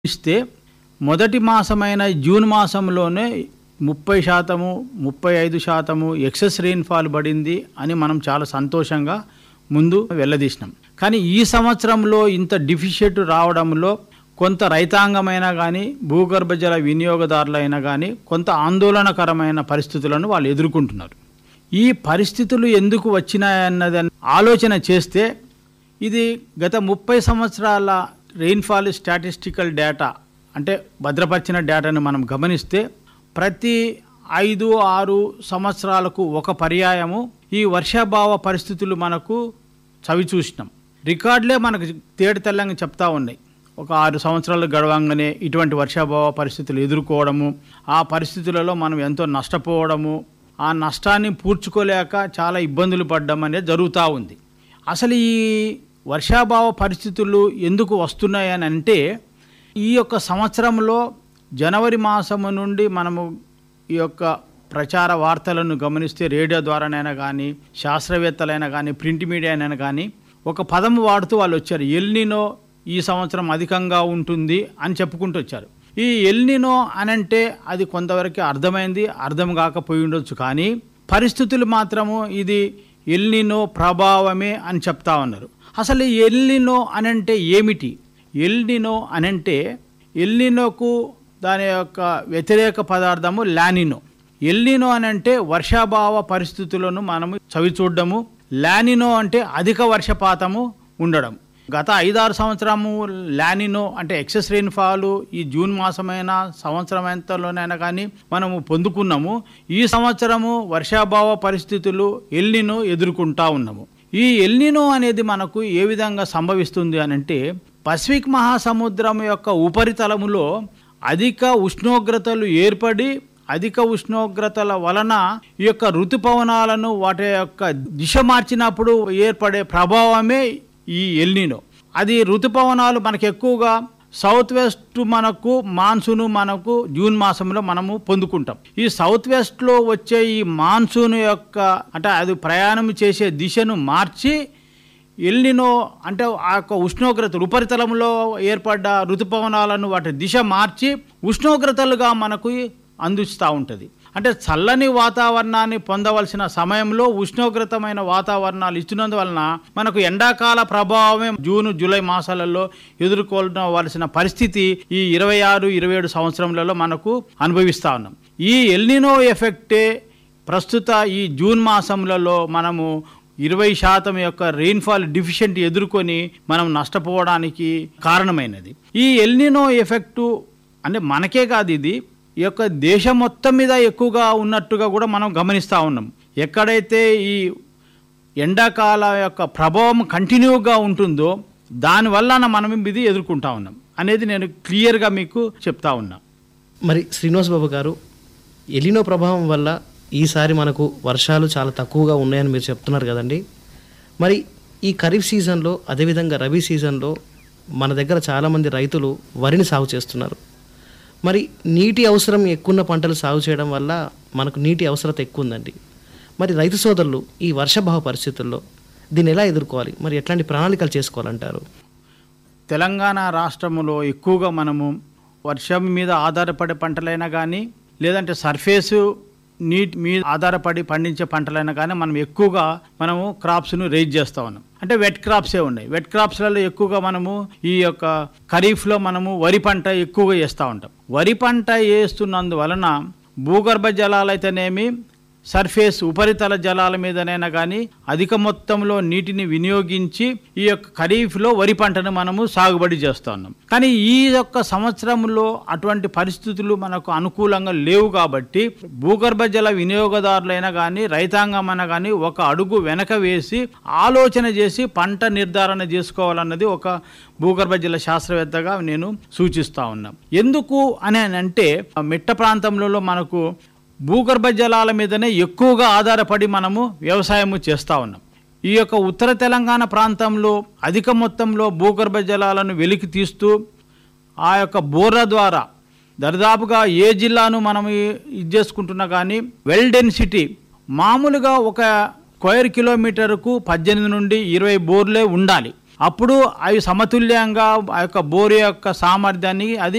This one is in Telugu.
ఇస్తే మొదటి మాసమైన జూన్ మాసంలోనే ముప్పై శాతము ముప్పై ఐదు శాతము ఎక్సెస్ రెయిన్ఫాల్ పడింది అని మనం చాలా సంతోషంగా ముందు వెళ్ళదీసినాం కానీ ఈ సంవత్సరంలో ఇంత డిఫిషియట్ రావడంలో కొంత రైతాంగమైనా కానీ భూగర్భ జల వినియోగదారులైనా కానీ కొంత ఆందోళనకరమైన పరిస్థితులను వాళ్ళు ఎదుర్కొంటున్నారు ఈ పరిస్థితులు ఎందుకు వచ్చినాయన్నదని ఆలోచన చేస్తే ఇది గత ముప్పై సంవత్సరాల రెయిన్ఫాల్ స్టాటిస్టికల్ డేటా అంటే భద్రపరిచిన డేటాను మనం గమనిస్తే ప్రతి ఐదు ఆరు సంవత్సరాలకు ఒక పర్యాయము ఈ వర్షాభావ పరిస్థితులు మనకు చవి చూసినాం రికార్డులే మనకు తేడతెల్లంగా చెప్తా ఉన్నాయి ఒక ఆరు సంవత్సరాలు గడవంగానే ఇటువంటి వర్షాభావ పరిస్థితులు ఎదుర్కోవడము ఆ పరిస్థితులలో మనం ఎంతో నష్టపోవడము ఆ నష్టాన్ని పూడ్చుకోలేక చాలా ఇబ్బందులు పడ్డం అనేది జరుగుతూ ఉంది అసలు ఈ వర్షాభావ పరిస్థితులు ఎందుకు వస్తున్నాయని అంటే ఈ యొక్క సంవత్సరంలో జనవరి మాసము నుండి మనము ఈ యొక్క ప్రచార వార్తలను గమనిస్తే రేడియో ద్వారానైనా కానీ శాస్త్రవేత్తలైనా కానీ ప్రింట్ మీడియా అయినా కానీ ఒక పదం వాడుతూ వాళ్ళు వచ్చారు ఎల్నినో ఈ సంవత్సరం అధికంగా ఉంటుంది అని చెప్పుకుంటూ వచ్చారు ఈ ఎల్నినో అనంటే అది కొంతవరకు అర్థమైంది అర్థం కాకపోయి ఉండొచ్చు కానీ పరిస్థితులు మాత్రము ఇది ఎల్నినో ప్రభావమే అని చెప్తా ఉన్నారు అసలు ఈ ఎల్నినో అనంటే ఏమిటి ఎల్నినో అనంటే ఎల్నినోకు దాని యొక్క వ్యతిరేక పదార్థము లానినో ఎల్నినో అనంటే వర్షాభావ పరిస్థితులను మనము చవిచూడము లానినో అంటే అధిక వర్షపాతము ఉండడం గత ఐదారు సంవత్సరము లానినో అంటే ఎక్సెస్ రెయిన్ఫాల్ ఈ జూన్ మాసమైన సంవత్సరం ఎంతలోనైనా కానీ మనము పొందుకున్నాము ఈ సంవత్సరము వర్షాభావ పరిస్థితులు ఎల్నినో ఎదుర్కొంటా ఉన్నాము ఈ ఎల్నినో అనేది మనకు ఏ విధంగా సంభవిస్తుంది అని అంటే పసిఫిక్ మహాసముద్రం యొక్క ఉపరితలములో అధిక ఉష్ణోగ్రతలు ఏర్పడి అధిక ఉష్ణోగ్రతల వలన ఈ యొక్క ఋతుపవనాలను వాటి యొక్క దిశ మార్చినప్పుడు ఏర్పడే ప్రభావమే ఈ ఎల్నినో అది ఋతుపవనాలు మనకు ఎక్కువగా సౌత్ వెస్ట్ మనకు మాన్సూన్ మనకు జూన్ మాసంలో మనము పొందుకుంటాం ఈ సౌత్ వెస్ట్లో వచ్చే ఈ మాన్సూన్ యొక్క అంటే అది ప్రయాణం చేసే దిశను మార్చి ఎల్నినో అంటే ఆ యొక్క ఉష్ణోగ్రతలు ఉపరితలంలో ఏర్పడ్డ ఋతుపవనాలను వాటి దిశ మార్చి ఉష్ణోగ్రతలుగా మనకు అందిస్తూ ఉంటుంది అంటే చల్లని వాతావరణాన్ని పొందవలసిన సమయంలో ఉష్ణోగ్రతమైన వాతావరణాలు ఇచ్చినందువలన మనకు ఎండాకాల ప్రభావమే జూన్ జూలై మాసాలలో ఎదుర్కోవలసిన పరిస్థితి ఈ ఇరవై ఆరు ఇరవై ఏడు సంవత్సరంలలో మనకు అనుభవిస్తూ ఉన్నాం ఈ ఎల్నినో ఎఫెక్టే ప్రస్తుత ఈ జూన్ మాసంలలో మనము ఇరవై శాతం యొక్క రెయిన్ఫాల్ డిఫిషియెంట్ ఎదుర్కొని మనం నష్టపోవడానికి కారణమైనది ఈ ఎల్నినో ఎఫెక్టు అంటే మనకే కాదు ఇది ఈ యొక్క దేశం మొత్తం మీద ఎక్కువగా ఉన్నట్టుగా కూడా మనం గమనిస్తూ ఉన్నాం ఎక్కడైతే ఈ ఎండాకాల యొక్క ప్రభావం కంటిన్యూగా ఉంటుందో దానివల్ల మనం ఇది ఎదుర్కొంటా ఉన్నాం అనేది నేను క్లియర్గా మీకు చెప్తా ఉన్నా మరి శ్రీనివాస్ బాబు గారు ఎలినో ప్రభావం వల్ల ఈసారి మనకు వర్షాలు చాలా తక్కువగా ఉన్నాయని మీరు చెప్తున్నారు కదండి మరి ఈ ఖరీఫ్ సీజన్లో అదేవిధంగా రబీ సీజన్లో మన దగ్గర చాలామంది రైతులు వరిని సాగు చేస్తున్నారు మరి నీటి అవసరం ఎక్కువ పంటలు సాగు చేయడం వల్ల మనకు నీటి అవసరత ఎక్కువ ఉందండి మరి రైతు సోదరులు ఈ వర్షభావ పరిస్థితుల్లో దీన్ని ఎలా ఎదుర్కోవాలి మరి ఎట్లాంటి ప్రణాళికలు చేసుకోవాలంటారు తెలంగాణ రాష్ట్రంలో ఎక్కువగా మనము వర్షం మీద ఆధారపడే పంటలైనా కానీ లేదంటే సర్ఫేసు నీటి మీద ఆధారపడి పండించే పంటలైనా కానీ మనం ఎక్కువగా మనము క్రాప్స్ను రేజ్ చేస్తూ ఉన్నాం అంటే వెట్ క్రాప్సే ఉన్నాయి వెట్ క్రాప్స్లలో ఎక్కువగా మనము ఈ యొక్క ఖరీఫ్లో మనము వరి పంట ఎక్కువగా వేస్తూ ఉంటాం వరి పంట వేస్తున్నందువలన భూగర్భ జలాలు అయితేనేమి సర్ఫేస్ ఉపరితల జలాల మీదనైనా కానీ అధిక మొత్తంలో నీటిని వినియోగించి ఈ యొక్క ఖరీఫ్లో వరి పంటను మనము సాగుబడి చేస్తూ ఉన్నాం కానీ ఈ యొక్క సంవత్సరంలో అటువంటి పరిస్థితులు మనకు అనుకూలంగా లేవు కాబట్టి భూగర్భ జల వినియోగదారులైనా కానీ రైతాంగమైనా కానీ ఒక అడుగు వెనక వేసి ఆలోచన చేసి పంట నిర్ధారణ చేసుకోవాలన్నది ఒక భూగర్భ జల శాస్త్రవేత్తగా నేను సూచిస్తా ఉన్నా ఎందుకు అని అంటే మిట్ట ప్రాంతంలో మనకు భూగర్భ జలాల మీదనే ఎక్కువగా ఆధారపడి మనము వ్యవసాయము చేస్తూ ఉన్నాం ఈ యొక్క ఉత్తర తెలంగాణ ప్రాంతంలో అధిక మొత్తంలో భూగర్భ జలాలను వెలికి తీస్తూ ఆ యొక్క బోర్ల ద్వారా దరిదాపుగా ఏ జిల్లాను మనం ఇది చేసుకుంటున్నా కానీ వెల్ డెన్సిటీ మామూలుగా ఒక స్క్వేర్ కిలోమీటర్కు పద్దెనిమిది నుండి ఇరవై బోర్లే ఉండాలి అప్పుడు అవి సమతుల్యంగా ఆ యొక్క బోర్ యొక్క సామర్థ్యాన్ని అది